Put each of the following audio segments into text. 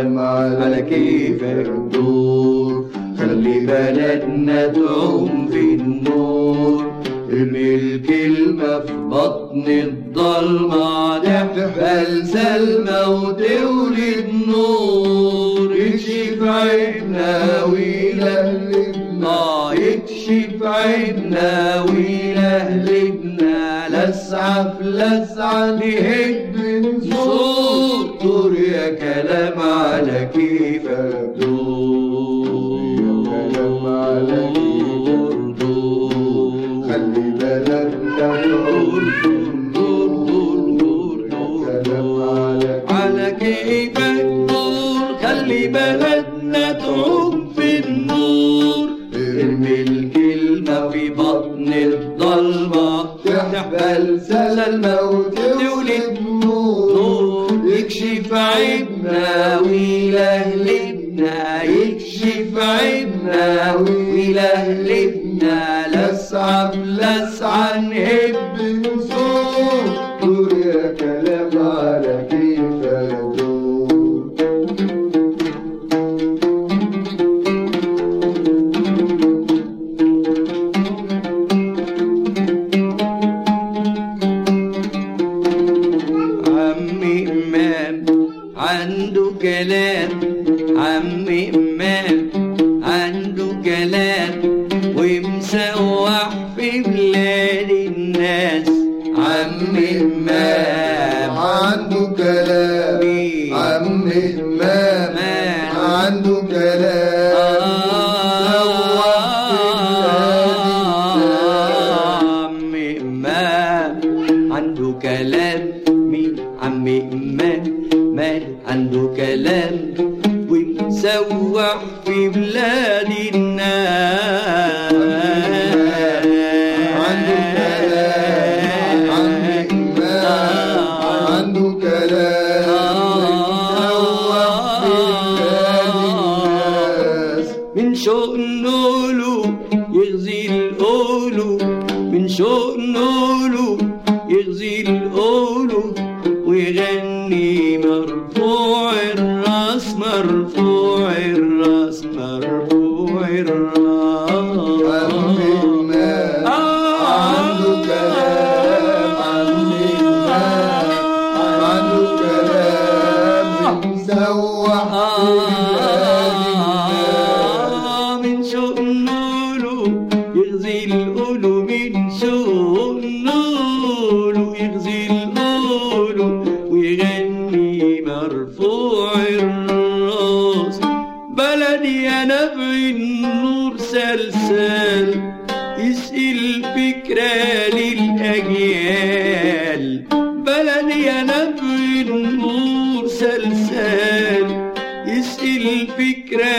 كلام على كيفك دور خلي بلدنا تعوم في النور ارمي الكلمة في بطن الضلمة تحبل سلمى وتولد نور يكشف عيبنا ويلهلبنا يكشف عيبنا ويلهلبنا لسعة في لسعة نهد صوت دور يا كلام على كيفك دور كلام على كيفك دور خلي بلدنا تعوم دور دور دور دور كلام على على كيفك دور خلي بلدنا تعوم في النور ارمي الكلمة في بطن الضلمة تحبل سلمى وتولد نور يكشف عيبنا ويلهلبنا يكشف عيبنا ويلهلبنا لسعة بلسعة نهب نصور دور يا كلام على كيفك دور عمي إمام عنده كلام عمي إمام عنده كلام ومسوح في بلاد الناس عمي إمام عنده كلام مين؟ عم إمام إمام. عنده كلام عم إمام عنده كلام مين عم إمام مال عنده كلام ومسوح في بلاد الناس عنده كلام عم إمام عنده كلام مسوح في بلاد الناس من شوق نقوله يغزي القوله من شوق نقوله يغزي القوله ويغني مرفوع الراس مرفوع الراس مرفوع الراس عم إمام عنده كلام عم إمام عنده كلام مسوح في بلاد الناس من شوق نقوله يغزي القوله من شوق نقوله يغزي القوله ويغني مرفوع الراس بلدي يا نبع النور سلسال يسقي الفكرة للأجيال بلدي يا نبع النور سلسال يسقي الفكرة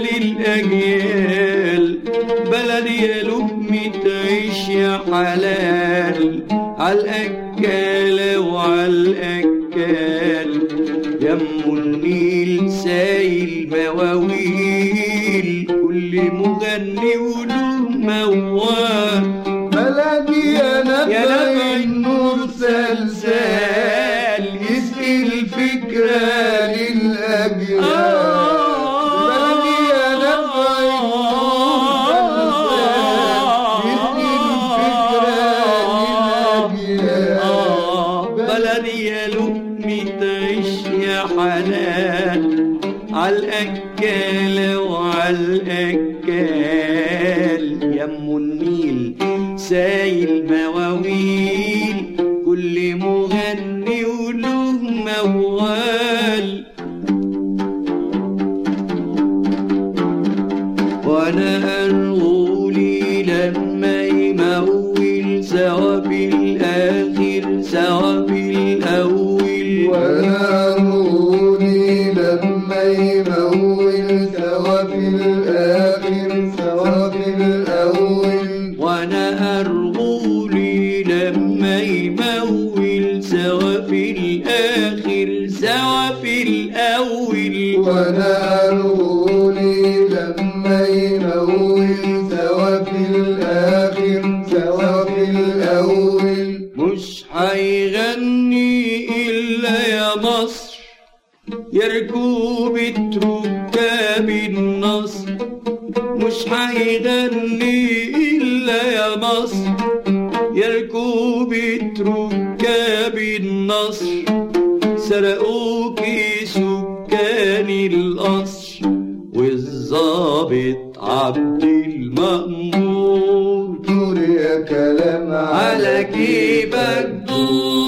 للأجيال بلدي يا لقمة عيش يا حلال عالأكالة وعالأكال يم النيل سايل مواويل كل مغني وله موال بلدي يا يا نبع نبع النور سلسال يسقي الفكرة للأجيال بلدي يا نبع النور سلسال يسقي الفكرة للأجيال بلدي يا لقمة عيش يا حلال عالأكال وعالأكال يم النيل سايل مواويل كل مغني وله موال وانا ارغولي لما يمول سوا في الاخر سوا في الاول وانا نوري لما يمول سوا في الاخر سوا في الاول وانا ارغولي لما يمول سوا في الاخر سوا في الاول وانا نوري لما يمول سوا في الاخر سوا في الاول مش هيغني الا يا مصر يا ركوبة ركاب النصر مش هيغني إلا يا مصر يا ركوبة ركاب النصر سرقوكي سكان القصر والظابط عبد المأمور دور يا كلام على جيبك دور